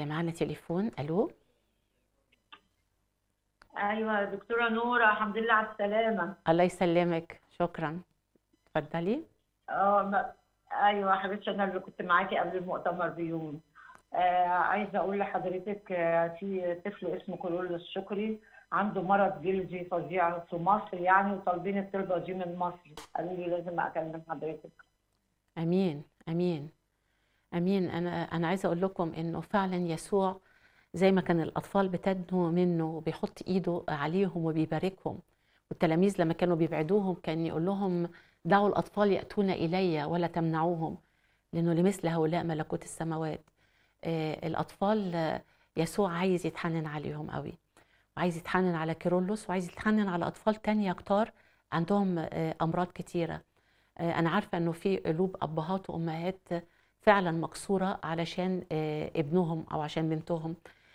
معانا تليفون الو ايوه دكتوره نوره الحمد لله على السلامه الله يسلمك شكرا اتفضلي اه ما- ايوه حبيبتي انا اللي كنت معاكي قبل المؤتمر بيوم آه عايزه اقول لحضرتك آه في طفل اسمه كورولوس شكري عنده مرض جلدي فظيع في مصر يعني وطالبين الطلبه دي من مصر قالوا لي لازم اكلم حضرتك امين امين امين انا انا عايزه اقول لكم انه فعلا يسوع زي ما كان الاطفال بتدنو منه وبيحط ايده عليهم وبيباركهم والتلاميذ لما كانوا بيبعدوهم كان يقول لهم دعوا الاطفال ياتون الي ولا تمنعوهم لانه لمثل هؤلاء ملكوت السماوات آه، الاطفال آه، يسوع عايز يتحنن عليهم قوي وعايز يتحنن على كيرلس وعايز يتحنن على اطفال تانية كتار عندهم آه، امراض كتيره آه، انا عارفه انه في قلوب ابهات وامهات فعلا مكسوره علشان آه، ابنهم او عشان بنتهم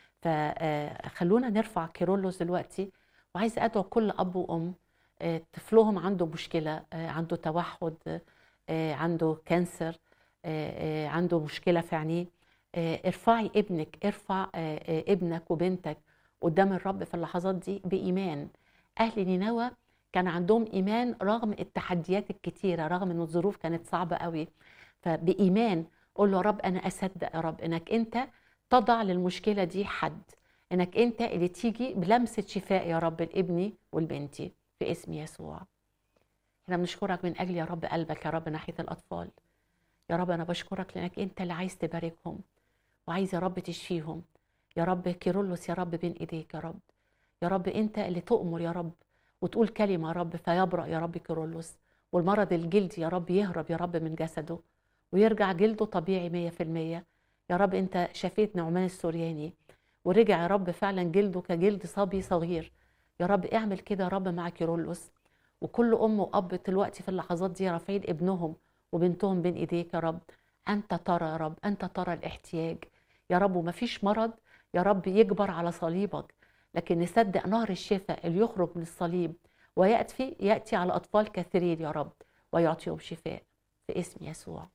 فخلونا نرفع كيرلس دلوقتي وعايزه ادعو كل اب وام آه، طفلهم عنده مشكله آه، عنده توحد آه، عنده كانسر آه، آه، عنده مشكله في عينيه آه، ارفعي ابنك ارفع آه، آه، ابنك وبنتك قدام الرب في اللحظات دي بايمان اهل نينوى كان عندهم ايمان رغم التحديات الكتيره رغم ان الظروف كانت صعبه قوي فبايمان قول له يا رب انا اصدق يا رب انك انت تضع للمشكله دي حد انك انت اللي تيجي بلمسه شفاء يا رب لابني ولبنتي في اسم يسوع احنا بنشكرك من اجل يا رب قلبك يا رب ناحيه الاطفال يا رب انا بشكرك لانك انت اللي عايز تباركهم وعايز يا رب تشفيهم يا رب كيرلس يا رب بين ايديك يا رب يا رب انت اللي تؤمر يا رب وتقول كلمه يا رب فيبرأ يا رب كيرلس والمرض الجلدي يا رب يهرب يا رب من جسده ويرجع جلده طبيعي مية في المية يا رب انت شفيت نعمان السورياني ورجع يا رب فعلا جلده كجلد صبي صغير يا رب اعمل كده يا رب مع كيرلس وكل ام واب دلوقتي في اللحظات دي رافعين ابنهم وبنتهم بين ايديك يا رب انت ترى يا رب انت ترى الاحتياج يا رب ومفيش مرض يا رب يجبر على صليبك لكن نصدق نهر الشفاء اللي يخرج من الصليب وياتي ياتي على اطفال كثيرين يا رب ويعطيهم شفاء في اسم يسوع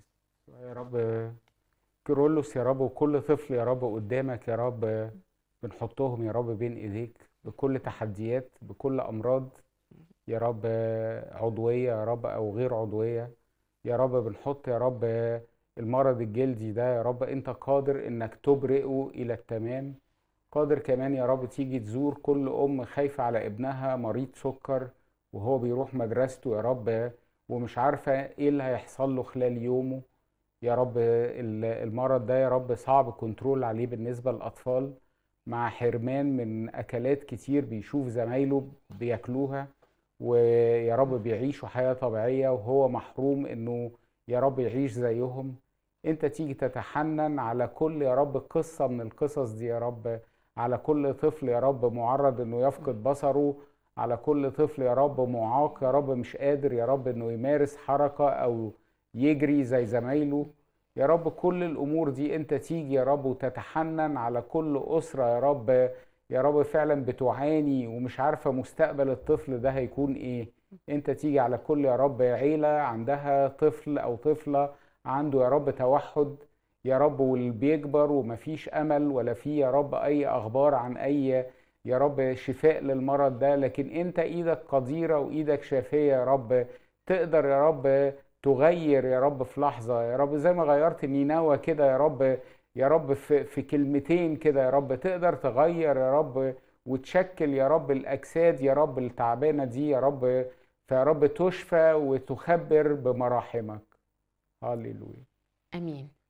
يا رب كيرلس يا رب وكل طفل يا رب قدامك يا رب بنحطهم يا رب بين ايديك بكل تحديات بكل امراض يا رب عضويه يا رب او غير عضويه يا رب بنحط يا رب المرض الجلدي ده يا رب انت قادر انك تبرئه الى التمام قادر كمان يا رب تيجي تزور كل ام خايفه على ابنها مريض سكر وهو بيروح مدرسته يا رب ومش عارفه ايه اللي هيحصل له خلال يومه يا رب ال- المرض ده يا رب صعب كنترول عليه بالنسبة للأطفال مع حرمان من أكلات كتير بيشوف زمايله بياكلوها ويا رب بيعيشوا حياة طبيعية وهو محروم إنه يا رب يعيش زيهم أنت تيجي تتحنن على كل يا رب قصة من القصص دي يا رب على كل طفل يا رب معرض إنه يفقد بصره على كل طفل يا رب معاق يا رب مش قادر يا رب إنه يمارس حركة أو يجري زي زمايله يا رب كل الامور دي انت تيجي يا رب وتتحنن على كل اسره يا رب يا رب فعلا بتعاني ومش عارفه مستقبل الطفل ده هيكون ايه انت تيجي على كل يا رب عيله عندها طفل او طفله عنده يا رب توحد يا رب واللي بيكبر ومفيش امل ولا في يا رب اي اخبار عن اي يا رب شفاء للمرض ده لكن انت ايدك قديره وايدك شافيه يا رب تقدر يا رب تغير يا رب في لحظة يا رب زي ما غيرت نينوى كده يا رب يا رب في, في كلمتين كده يا رب تقدر تغير يا رب وتشكل يا رب الأجساد يا رب التعبانة دي يا رب فيا رب تشفى وتخبر بمراحمك هللويا امين